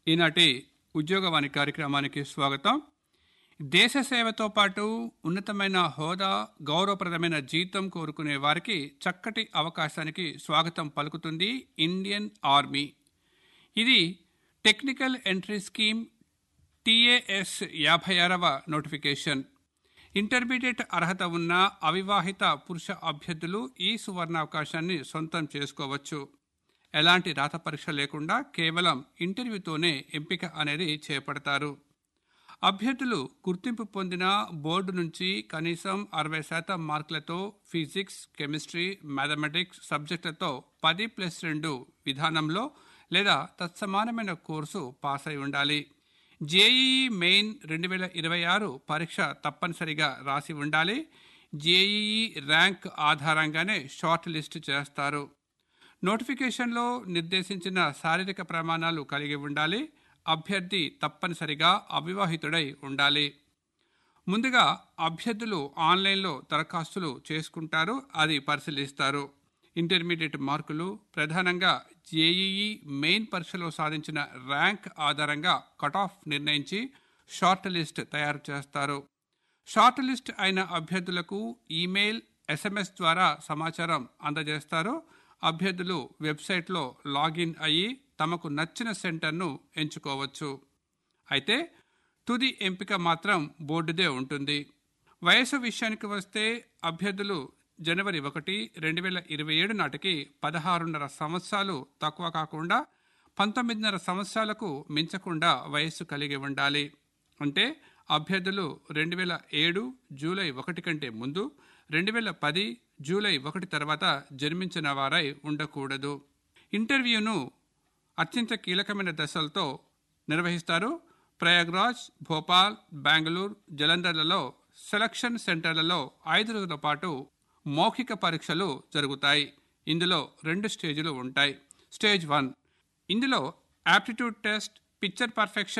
ఈనాటి ఉద్యోగవాణి కార్యక్రమానికి స్వాగతం దేశ సేవతో పాటు ఉన్నతమైన హోదా గౌరవప్రదమైన జీతం కోరుకునే వారికి చక్కటి అవకాశానికి స్వాగతం పలుకుతుంది ఇండియన్ ఆర్మీ ఇది టెక్నికల్ ఎంట్రీ స్కీమ్ టీఏఎస్ యాభై ఆరవ నోటిఫికేషన్ ఇంటర్మీడియట్ అర్హత ఉన్న అవివాహిత పురుష అభ్యర్థులు ఈ సువర్ణావకాశాన్ని సొంతం చేసుకోవచ్చు ఎలాంటి రాత పరీక్ష లేకుండా కేవలం ఇంటర్వ్యూతోనే ఎంపిక అనేది చేపడతారు అభ్యర్థులు గుర్తింపు పొందిన బోర్డు నుంచి కనీసం అరవై శాతం మార్కులతో ఫిజిక్స్ కెమిస్ట్రీ మ్యాథమెటిక్స్ సబ్జెక్టులతో పది ప్లస్ రెండు విధానంలో లేదా తత్సమానమైన కోర్సు పాస్ అయి ఉండాలి జేఈఈ మెయిన్ రెండు వేల ఇరవై ఆరు పరీక్ష తప్పనిసరిగా రాసి ఉండాలి జేఈఈ ర్యాంక్ ఆధారంగానే షార్ట్ లిస్ట్ చేస్తారు నోటిఫికేషన్లో నిర్దేశించిన శారీరక ప్రమాణాలు కలిగి ఉండాలి అభ్యర్థి తప్పనిసరిగా అవివాహితుడై ఉండాలి ముందుగా అభ్యర్థులు ఆన్లైన్లో దరఖాస్తులు చేసుకుంటారు అది పరిశీలిస్తారు ఇంటర్మీడియట్ మార్కులు ప్రధానంగా జేఈఈ మెయిన్ పరీక్షలో సాధించిన ర్యాంక్ ఆధారంగా కట్ ఆఫ్ నిర్ణయించి షార్ట్ లిస్ట్ తయారు చేస్తారు షార్ట్ లిస్ట్ అయిన అభ్యర్థులకు ఈమెయిల్ ఎస్ఎంఎస్ ద్వారా సమాచారం అందజేస్తారు అభ్యర్థులు వెబ్సైట్లో లాగిన్ అయ్యి తమకు నచ్చిన సెంటర్ను ఎంచుకోవచ్చు అయితే తుది ఎంపిక మాత్రం బోర్డుదే ఉంటుంది వయసు విషయానికి వస్తే అభ్యర్థులు జనవరి ఒకటి రెండు వేల ఇరవై ఏడు నాటికి పదహారున్నర సంవత్సరాలు తక్కువ కాకుండా పంతొమ్మిదిన్నర సంవత్సరాలకు మించకుండా వయస్సు కలిగి ఉండాలి అంటే అభ్యర్థులు రెండు వేల ఏడు జూలై ఒకటి కంటే ముందు రెండు వేల పది జూలై ఒకటి తర్వాత జన్మించిన వారై ఉండకూడదు ఇంటర్వ్యూను అత్యంత కీలకమైన దశలతో నిర్వహిస్తారు ప్రయాగ్రాజ్ భోపాల్ బెంగళూరు జలంధర్లలో సెలక్షన్ సెంటర్లలో ఐదు రోజుల పాటు మౌఖిక పరీక్షలు జరుగుతాయి ఇందులో రెండు స్టేజ్లు ఉంటాయి స్టేజ్ వన్ ఇందులో యాప్టిట్యూడ్ టెస్ట్ పిక్చర్ పర్ఫెక్షన్